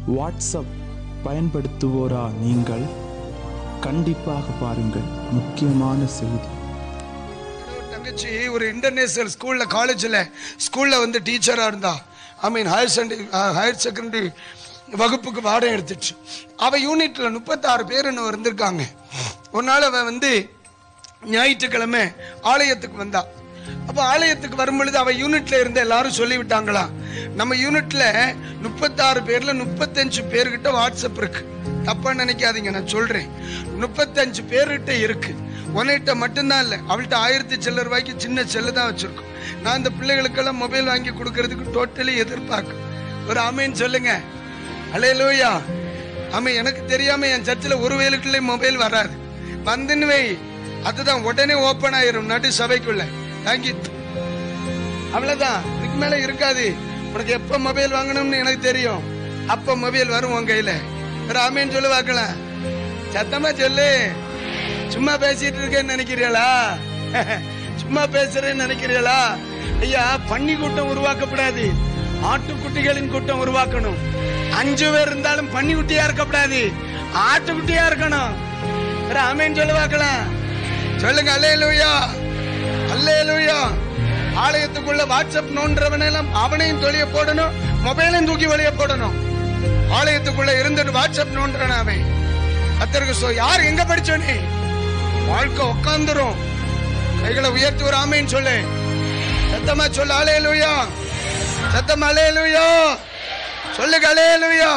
WhatsApp பயன்படுத்துவோரா நீங்கள் கண்டிப்பாக பாருங்கள் முக்கியமான செய்தி ஒரு தங்கச்சி ஒரு இன்டர்நேஷனல் ஸ்கூல்ல காலேஜில் ஸ்கூல்ல வந்து டீச்சரா இருந்தா I mean higher secondary higher secondary வகுப்புக்கு பாடம் எடுத்துச்சு அவ யூனிட்ல முப்பத்தாறு பேர் இன்னும் இருந்திருக்காங்க ஒரு நாள் அவ வந்து ஞாயிற்றுக்கிழமை ஆலயத்துக்கு வந்தா அப்போ ஆலயத்துக்கு வரும் பொழுது அவ யூனிட்ல இருந்த எல்லாரும் சொல்லிவிட்டாங்களா நம்ம யூனிட்ல முப்பத்தாறு பேர்ல முப்பத்தஞ்சு பேர்கிட்ட வாட்ஸ்அப் இருக்கு தப்பா நினைக்காதீங்க நான் சொல்றேன் முப்பத்தஞ்சு பேர்கிட்ட இருக்கு உன்கிட்ட மட்டும்தான் இல்லை அவள்கிட்ட ஆயிரத்தி சில்லற ரூபாய்க்கு சின்ன செல்லு தான் வச்சிருக்கோம் நான் இந்த பிள்ளைகளுக்கெல்லாம் மொபைல் வாங்கி கொடுக்கறதுக்கு டோட்டலி எதிர்பார்க்க ஒரு ஆமைன்னு சொல்லுங்க அலே லூயா ஆமா எனக்கு தெரியாம என் சர்ச்சில் ஒரு வேலுக்குள்ளே மொபைல் வராது வந்துன்னு வை அதுதான் உடனே ஓப்பன் ஆயிரும் நடு சபைக்குள்ள தேங்க்யூ அவ்வளவுதான் இதுக்கு மேல இருக்காது உனக்கு எப்ப மொபைல் வாங்கணும்னு எனக்கு தெரியும் அப்ப மொபைல் வரும் உன் கையில ராமேன்னு சொல்லு பார்க்கலாம் சத்தமா சொல்லு சும்மா பேசிட்டு இருக்கேன்னு நினைக்கிறீங்களா சும்மா பேசுறேன்னு நினைக்கிறீங்களா ஐயா பன்னி கூட்டம் உருவாக்கப்படாது ஆட்டுக்குட்டிகளின் கூட்டம் உருவாக்கணும் அஞ்சு பேர் இருந்தாலும் பன்னி குட்டியா இருக்கக்கூடாது ஆட்டுக்குட்டியா இருக்கணும் ராமேன்னு சொல்லு பார்க்கலாம் சொல்லுங்க அல்லே லூயா அல்லே லூயா ஆலயத்துக்குள்ள வாட்ஸ்அப் நோன்றவனெல்லாம் அவனையும் தொழிய போடணும் மொபைலையும் தூக்கி வெளியே போடணும் ஆலயத்துக்குள்ள இருந்துட்டு வாட்ஸ்அப் நோன்றான அவன் கத்தருக்கு சோ யார் எங்க படிச்சோனே வாழ்க்கை உட்காந்துரும் கைகளை உயர்த்தி ஒரு ஆமைன்னு சொல்லு சத்தமா சொல்லு அலே லூயா சத்தமா அலே லூயா சொல்லுங்க அலே லூயா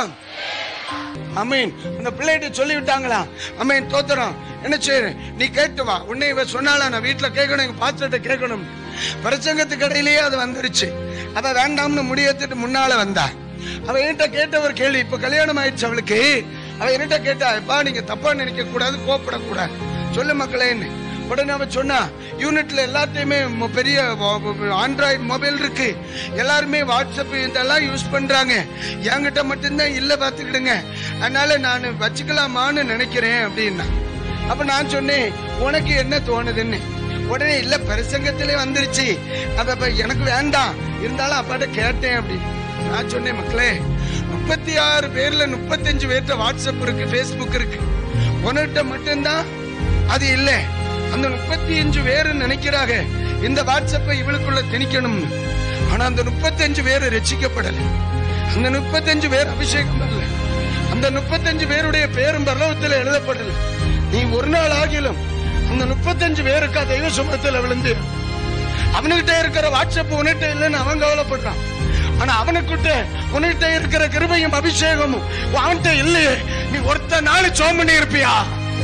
அமீன் அந்த பிள்ளைகிட்ட சொல்லி விட்டாங்களா அமீன் தோத்துறோம் என்ன செய்ய நீ கேட்டு வா உன்னை இவ சொன்னாலா நான் வீட்டுல கேட்கணும் எங்க பாஸ்டர்ட்ட கேட்கணும் பிரசங்கத்துக்கு இடையிலேயே அது வந்துருச்சு அவ வேண்டாம்னு முடியத்துட்டு முன்னால வந்தா அவ என்கிட்ட கேட்ட ஒரு கேள்வி இப்ப கல்யாணம் ஆயிடுச்சு அவளுக்கு அவ என்கிட்ட கேட்டா எப்பா நீங்க தப்பா நினைக்க கூடாது கோப்படக்கூடாது சொல்லு மக்களேன்னு உடனே அவ சொன்னா யூனிட்ல எல்லாத்தையுமே மொ- பெரிய ஆண்ட்ராய்டு மொபைல் இருக்கு எல்லாருமே வாட்ஸ்அப் இதெல்லாம் யூஸ் பண்றாங்க என்கிட்ட மட்டும்தான் இல்ல பாத்துக்கிடுங்க அதனால நான் வச்சுக்கலாமான்னு நினைக்கிறேன் அப்படின்னா அப்ப நான் சொன்னேன் உனக்கு என்ன தோணுதுன்னு உடனே இல்ல பிரசங்கத்திலே வந்துருச்சு அப்ப அப்ப எனக்கு வேண்டாம் இருந்தாலும் அப்பாட்ட கேட்டேன் அப்படின்னு நான் சொன்னேன் மக்களே முப்பத்தி ஆறு பேர்ல முப்பத்தஞ்சு பேர்ட்ட வாட்ஸ்அப் இருக்கு ஃபேஸ்புக் இருக்கு உனக்கிட்ட மட்டும்தான் அது இல்லை அந்த முப்பத்தி அஞ்சு பேரு நினைக்கிறாங்க இந்த வாட்ஸ்அப்பை இவளுக்குள்ள திணிக்கணும்னு ஆனா அந்த முப்பத்தஞ்சு பேரு ரசிக்கப்படல அந்த முப்பத்தஞ்சு பேர் அபிஷேகம் பண்ணல அந்த முப்பத்தஞ்சு பேருடைய பேரும் பரலோகத்தில் எழுதப்படல நீ ஒரு நாள் ஆகிலும் அந்த முப்பத்தஞ்சு பேருக்கு தெய்வ சுமத்தில் விழுந்து அவனுகிட்ட இருக்கிற வாட்ஸ்அப் உன்கிட்ட இல்லைன்னு அவன் கவலைப்படுறான் ஆனா அவனுக்கிட்ட உன்கிட்ட இருக்கிற கிருபையும் அபிஷேகமும் அவன்கிட்ட இல்லையே நீ ஒருத்த நாள் சோம் பண்ணி இருப்பியா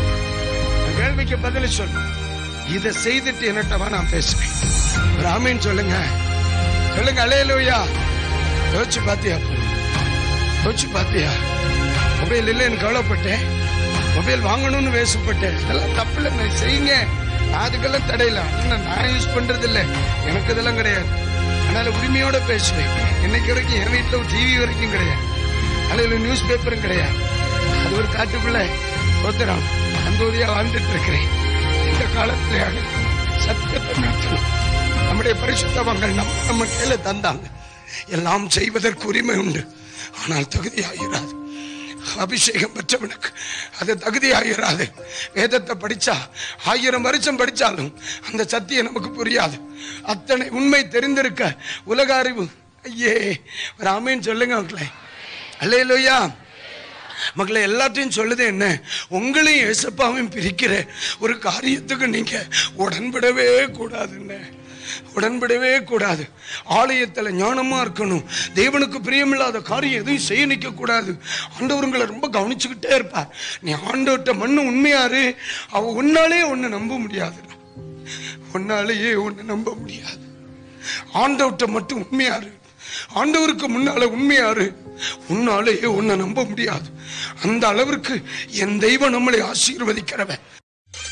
இந்த கேள்விக்கு பதில் சொல்லு இதை செய்துட்டு என்னட்டவா நான் பேசுவேன் ராமின்னு சொல்லுங்க சொல்லுங்க அலையலூயா யோசிச்சு பாத்தியா யோசிச்சு பாத்தியா மொபைல் இல்லைன்னு கவலைப்பட்டேன் மொபைல் வாங்கணும்னு வேசப்பட்டேன் இதெல்லாம் தப்பு இல்லை நான் செய்யுங்க நான் அதுக்கெல்லாம் தடையில ஆனா நான் யூஸ் பண்றது இல்லை எனக்கு இதெல்லாம் கிடையாது அதனால உரிமையோட பேசுவேன் இன்னைக்கு வரைக்கும் என் வீட்டுல ஒரு டிவி வரைக்கும் கிடையாது அதில் நியூஸ் பேப்பரும் கிடையாது அது ஒரு காட்டுக்குள்ள சோத்திரம் அந்தோதியா வாழ்ந்துட்டு இருக்கிறேன் இந்த காலத்துல சத்தியத்தை நடத்தணும் நம்முடைய பரிசுத்தவங்கள் நம்ம நம்ம கையில தந்தாங்க எல்லாம் செய்வதற்கு உரிமை உண்டு ஆனால் தகுதியாகிறாது அபிஷேகம் பெற்றவனுக்கு அது தகுதியாகிறாது வேதத்தை படிச்சா ஆயிரம் வருஷம் படிச்சாலும் அந்த சத்தியம் நமக்கு புரியாது அத்தனை உண்மை தெரிந்திருக்க உலக அறிவு ஐயே ஒரு ஆமீன் சொல்லுங்க மக்களே அல்லையிலோயா மக்களை எல்லாத்தையும் சொல்லுது என்ன உங்களையும் ஏசப்பாவையும் பிரிக்கிற ஒரு காரியத்துக்கு நீங்க உடன்படவே கூடாதுன்னு உடன்படவே கூடாது ஆலயத்துல ஞானமா இருக்கணும் தேவனுக்கு பிரியமில்லாத காரியம் எதுவும் செய்ய நிக்க கூடாது ஆண்டவருங்களை ரொம்ப கவனிச்சுக்கிட்டே இருப்பார் நீ ஆண்டவர்கிட்ட மண்ணு உண்மையாரு அவ உன்னாலே ஒன்னு நம்ப முடியாது உன்னாலேயே ஒன்னு நம்ப முடியாது ஆண்டவர்கிட்ட மட்டும் உண்மையாரு ஆண்டவருக்கு முன்னால உண்மையாரு உன்னாலேயே உன்னை நம்ப முடியாது அந்த அளவிற்கு என் தெய்வம் நம்மளை ஆசீர்வதிக்கிறவன்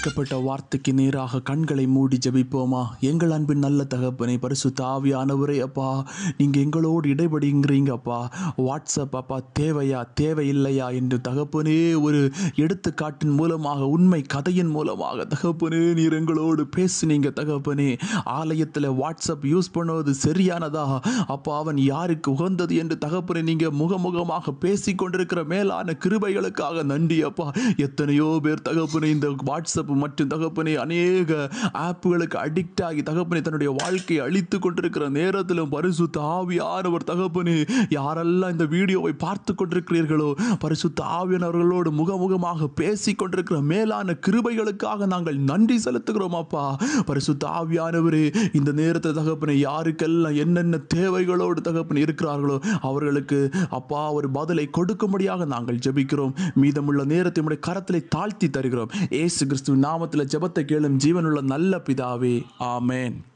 கேட்கப்பட்ட வார்த்தைக்கு நேராக கண்களை மூடி ஜெபிப்போமா எங்கள் அன்பின் நல்ல தகப்பனை பரிசுத்த ஆவியானவரே அப்பா நீங்கள் எங்களோடு இடைபடுங்கிறீங்க அப்பா வாட்ஸ்அப் அப்பா தேவையா தேவையில்லையா என்று தகப்பனே ஒரு எடுத்துக்காட்டின் மூலமாக உண்மை கதையின் மூலமாக தகப்பனே நீர் எங்களோடு பேசுனீங்க தகப்பனே ஆலயத்தில் வாட்ஸ்அப் யூஸ் பண்ணுவது சரியானதா அப்பா அவன் யாருக்கு உகந்தது என்று தகப்பனே நீங்கள் முகமுகமாக பேசி கொண்டிருக்கிற மேலான கிருபைகளுக்காக நன்றி அப்பா எத்தனையோ பேர் தகப்பனே இந்த வாட்ஸ்அப் மற்றும் தகப்பனே அநேக ஆப்புகளுக்கு அடிக்ட் ஆகி தகப்பனே தன்னுடைய வாழ்க்கையை அழித்து கொண்டிருக்கிற நேரத்திலும் பரிசுத்த ஆவியானவர் தகப்பனே யாரெல்லாம் இந்த வீடியோவை பார்த்து கொண்டிருக்கிறீர்களோ பரிசுத்த ஆவியானவர்களோடு முகமுகமாக பேசி கொண்டிருக்கிற மேலான கிருபைகளுக்காக நாங்கள் நன்றி செலுத்துகிறோம் அப்பா பரிசுத்த ஆவியானவரே இந்த நேரத்தில் தகப்பனே யாருக்கெல்லாம் என்னென்ன தேவைகளோடு தகப்பன் இருக்கிறார்களோ அவர்களுக்கு அப்பா ஒரு பதிலை கொடுக்கும்படியாக நாங்கள் ஜெபிக்கிறோம் மீதமுள்ள நேரத்தை உடைய கரத்திலே தாழ்த்தி தருகிறோம் ஏசு கிறிஸ்துவின் நாமத்தில் ஜெபத்தை கேளும் ஜீவனுள்ள நல்ல பிதாவே ஆமென்